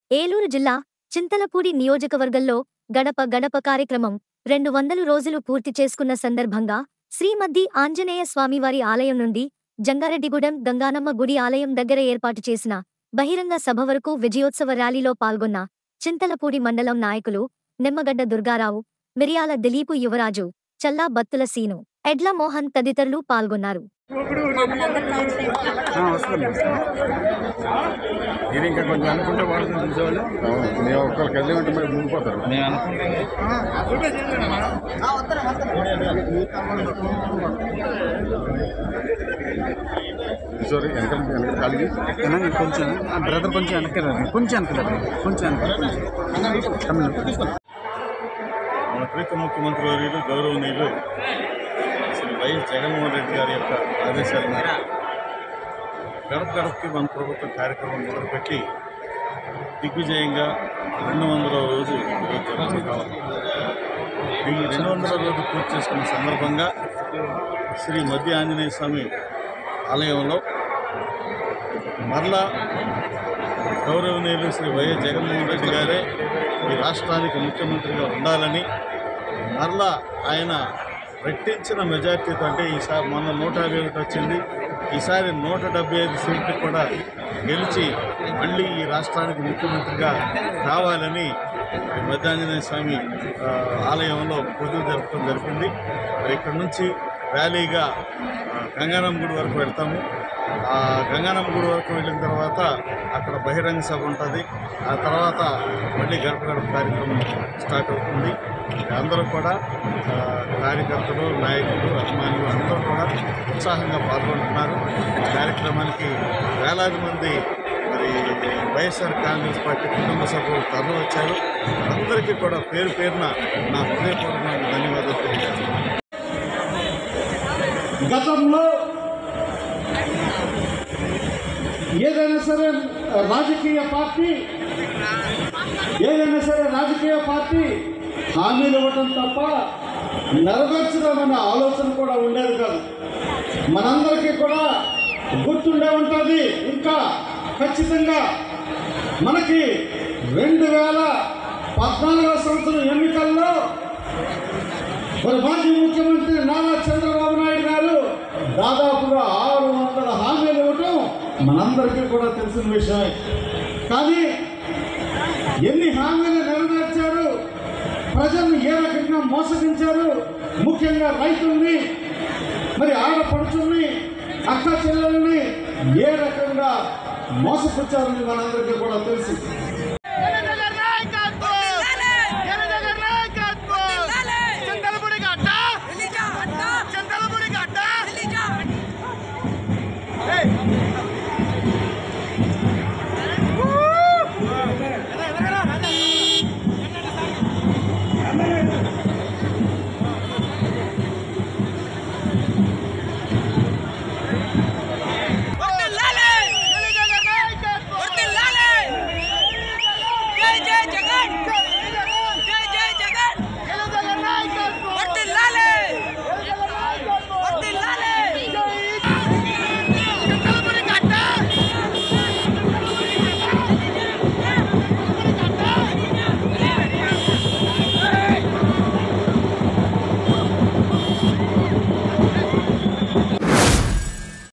ఏలూరు జిల్లా చింతలపూడి నియోజకవర్గంలో గడప గడప కార్యక్రమం రెండు వందలు రోజులు పూర్తి చేసుకున్న సందర్భంగా శ్రీమద్ది ఆంజనేయ స్వామివారి ఆలయం నుండి జంగారెడ్డిగూడెం గంగానమ్మ గుడి ఆలయం దగ్గర ఏర్పాటు చేసిన బహిరంగ సభ వరకు విజయోత్సవ ర్యాలీలో పాల్గొన్న చింతలపూడి మండలం నాయకులు నిమ్మగడ్డ దుర్గారావు మిరియాల దిలీపు యువరాజు చల్లా బత్తుల సీను ఎడ్ల మోహన్ తదితరులు పాల్గొన్నారు మీరు ఇంకా కొంచెం అనుకుంటే బాగుంటుంది చూసేవాళ్ళు అవును మేము ఒక్కరికి వెళ్ళమంటే మరి ముంగిపోతారు నేను అనుకుంటే సారీ వెనక వెనక కలిగి వెనక్కి కొంచెం ఆ బ్రదర్ కొంచెం వెనక్కి రండి. కొంచెం వెనక్కి రండి. కొంచెం వెనక్కి తమిళ మన ప్రీత ముఖ్యమంత్రి వర్యులు గౌరవనీయులు శ్రీ వైఎస్ జగన్మోహన్ రెడ్డి గారి యొక్క ఆదేశాల మేరకు గడప గడపకి మన ప్రభుత్వ కార్యక్రమం మొదలుపెట్టి దిగ్విజయంగా రెండు వందల రోజు ఈరోజు జరుగుతూ ఉంది. ఈ రెండు వందల రోజు పూర్తి చేసుకున్న సందర్భంగా శ్రీ మధ్య ఆంజనేయ స్వామి ఆలయంలో మరలా గౌరవనీయులు శ్రీ వైఎస్ జగన్మోహన్ రెడ్డి గారే ఈ రాష్ట్రానికి ముఖ్యమంత్రిగా ఉండాలని మరలా ఆయన రెట్టించిన మెజార్టీతో అంటే ఈసారి మొన్న నూట యాభై ఒకటి వచ్చింది ఈసారి నూట డెబ్బై ఐదు సీట్లు కూడా గెలిచి మళ్ళీ ఈ రాష్ట్రానికి ముఖ్యమంత్రిగా కావాలని మధ్యాంజనేయ స్వామి ఆ, ఆలయంలో పూజలు జరపడం జరిగింది మరి ఇక్కడ నుంచి ర్యాలీగా ఆ, గంగారాం గుడి వరకు వెళ్తాము ఆ గంగానమ్మ గుడి వరకు వెళ్ళిన తర్వాత అక్కడ బహిరంగ సభ ఉంటుంది ఆ తర్వాత మళ్ళీ గడప గడప కార్యక్రమం స్టార్ట్ అవుతుంది అందరూ కూడా ఆ, కార్యకర్తలు నాయకులు అభిమానులు అందరూ కూడా ఉత్సాహంగా పాల్గొంటున్నారు ఈ కార్యక్రమానికి వేలాది మంది మరి వైఎస్ఆర్ కాంగ్రెస్ పార్టీ కుటుంబ సభ్యులు తరలి వచ్చారు అందరికీ కూడా పేరు పేరున నా హృదయపూర్వకమైన ధన్యవాదాలు తెలియజేస్తున్నాను గతంలో ఏదైనా సరే రాజకీయ పార్టీ ఏదైనా సరే రాజకీయ పార్టీ హామీలు ఇవ్వటం తప్ప నెరవేర్చడం అనే ఆలోచన కూడా ఉండేది కాదు మనందరికీ కూడా గుర్తుండే ఉంటుంది ఇంకా ఖచ్చితంగా మనకి రెండు వేల పద్నాలుగవ సంవత్సరం ఎన్నికల్లో మరి మాజీ ముఖ్యమంత్రి నారా చంద్రబాబు నాయుడు గారు దాదాపుగా ఆరు వందల హామీలు ఇవ్వటం మనందరికీ కూడా తెలిసిన విషయమే కానీ ఎన్ని హామీలు నెరవేర్చారు ప్రజలను ఏ రకంగా మోసగించారు ముఖ్యంగా రైతుల్ని మరి ఆడపడుచుల్ని అక్క చెల్లెల్ని ఏ రకంగా మోసపుచ్చారని మనందరికీ కూడా తెలుసు